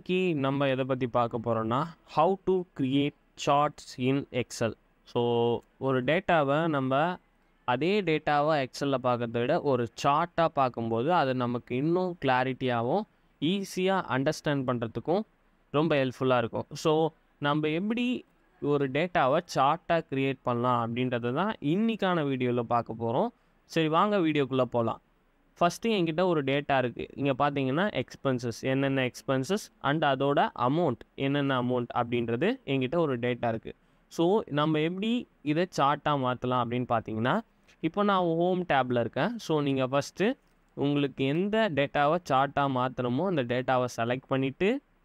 இன்னைக்கு நம்ம எதை பற்றி பார்க்க போகிறோம்னா how to create charts in Excel so ஒரு டேட்டாவை நம்ம அதே டேட்டாவை எக்ஸலில் பார்க்கறத விட ஒரு சார்ட்டாக பார்க்கும்போது அது நமக்கு இன்னும் கிளாரிட்டியாகவும் ஈஸியாக அண்டர்ஸ்டாண்ட் பண்ணுறதுக்கும் ரொம்ப ஹெல்ப்ஃபுல்லாக இருக்கும் ஸோ நம்ம எப்படி ஒரு டேட்டாவை சார்ட்டாக க்ரியேட் பண்ணலாம் அப்படின்றது தான் இன்றைக்கான வீடியோவில் பார்க்க போகிறோம் சரி வாங்க வீடியோக்குள்ளே போகலாம் ஃபஸ்ட்டு என்கிட்ட ஒரு டேட்டா இருக்குது இங்கே பார்த்தீங்கன்னா எக்ஸ்பென்சஸ் என்னென்ன எக்ஸ்பென்சஸ் அண்ட் அதோட அமௌண்ட் என்னென்ன அமௌண்ட் அப்படின்றது என்கிட்ட ஒரு டேட்டா இருக்குது ஸோ நம்ம எப்படி இதை சார்ட்டாக மாற்றலாம் அப்படின்னு பார்த்தீங்கன்னா இப்போ நான் ஹோம் டேப்பில் இருக்கேன் ஸோ நீங்கள் ஃபஸ்ட்டு உங்களுக்கு எந்த டேட்டாவை சார்ட்டாக மாற்றணுமோ அந்த டேட்டாவை செலக்ட் பண்ணிவிட்டு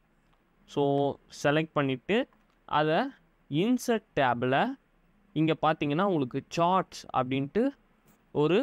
ஸோ செலக்ட் பண்ணிவிட்டு அதை இன்சர்ட் டேபில் இங்கே பார்த்தீங்கன்னா உங்களுக்கு சார்ட்ஸ் அப்படின்ட்டு ஒரு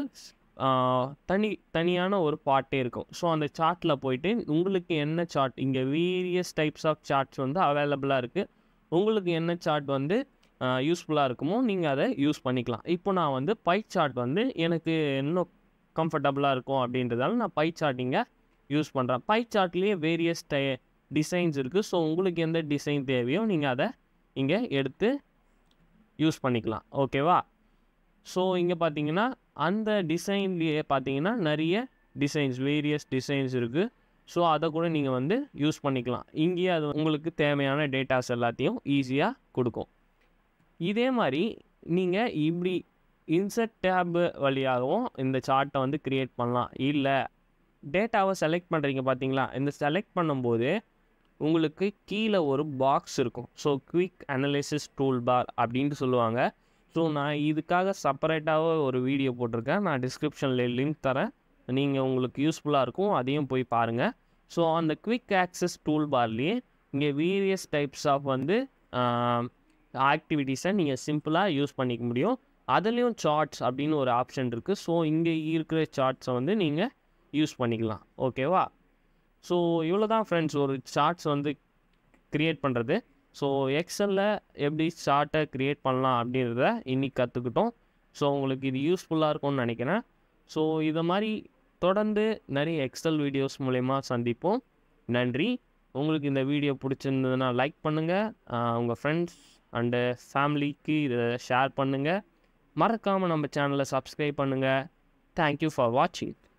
தனி தனியான ஒரு பார்ட்டே இருக்கும் ஸோ அந்த சார்ட்டில் போயிட்டு உங்களுக்கு என்ன சார்ட் இங்கே வேரியஸ் டைப்ஸ் ஆஃப் சார்ட்ஸ் வந்து அவைலபிளாக இருக்குது உங்களுக்கு என்ன சார்ட் வந்து யூஸ்ஃபுல்லாக இருக்குமோ நீங்கள் அதை யூஸ் பண்ணிக்கலாம் இப்போ நான் வந்து பை சார்ட் வந்து எனக்கு இன்னும் கம்ஃபர்டபுளாக இருக்கும் அப்படின்றதால நான் பை சார்ட் இங்கே யூஸ் பண்ணுறேன் பை சார்ட்லேயே வேரியஸ் டை டிசைன்ஸ் இருக்குது ஸோ உங்களுக்கு எந்த டிசைன் தேவையோ நீங்கள் அதை இங்கே எடுத்து யூஸ் பண்ணிக்கலாம் ஓகேவா ஸோ இங்கே பார்த்தீங்கன்னா அந்த டிசைன்லேயே பார்த்தீங்கன்னா நிறைய டிசைன்ஸ் வேரியஸ் டிசைன்ஸ் இருக்குது ஸோ அதை கூட நீங்கள் வந்து யூஸ் பண்ணிக்கலாம் இங்கேயே அது உங்களுக்கு தேவையான டேட்டாஸ் எல்லாத்தையும் ஈஸியாக கொடுக்கும் இதே மாதிரி நீங்கள் இப்படி இன்சர்ட் டேப் வழியாகவும் இந்த சார்ட்டை வந்து க்ரியேட் பண்ணலாம் இல்லை டேட்டாவை செலக்ட் பண்ணுறீங்க பார்த்தீங்களா இந்த செலக்ட் பண்ணும்போது உங்களுக்கு கீழே ஒரு பாக்ஸ் இருக்கும் so quick analysis tool bar அப்படின்ட்டு சொல்லுவாங்க ஸோ நான் இதுக்காக செப்பரேட்டாக ஒரு வீடியோ போட்டிருக்கேன் நான் டிஸ்கிரிப்ஷனில் லிங்க் தரேன் நீங்கள் உங்களுக்கு யூஸ்ஃபுல்லாக இருக்கும் அதையும் போய் பாருங்கள் ஸோ அந்த குவிக் ஆக்சஸ் டூல் பார்லேயே இங்கே வேரியஸ் டைப்ஸ் ஆஃப் வந்து ஆக்டிவிட்டீஸை நீங்கள் சிம்பிளாக யூஸ் பண்ணிக்க முடியும் அதுலேயும் சார்ட்ஸ் அப்படின்னு ஒரு ஆப்ஷன் இருக்குது ஸோ இங்கே இருக்கிற சார்ட்ஸை வந்து நீங்கள் யூஸ் பண்ணிக்கலாம் ஓகேவா ஸோ இவ்வளோ தான் ஃப்ரெண்ட்ஸ் ஒரு சார்ட்ஸ் வந்து க்ரியேட் பண்ணுறது ஸோ எக்ஸலில் எப்படி சார்ட்டை க்ரியேட் பண்ணலாம் அப்படின்றத இன்றைக்கி கற்றுக்கிட்டோம் ஸோ உங்களுக்கு இது யூஸ்ஃபுல்லாக இருக்கும்னு நினைக்கிறேன் ஸோ இதை மாதிரி தொடர்ந்து நிறைய எக்ஸல் வீடியோஸ் மூலயமா சந்திப்போம் நன்றி உங்களுக்கு இந்த வீடியோ பிடிச்சிருந்ததுன்னா லைக் பண்ணுங்கள் உங்கள் ஃப்ரெண்ட்ஸ் அண்டு ஃபேமிலிக்கு இதை ஷேர் பண்ணுங்கள் மறக்காமல் நம்ம சேனலை சப்ஸ்கிரைப் பண்ணுங்கள் தேங்க்யூ ஃபார் வாட்சிங்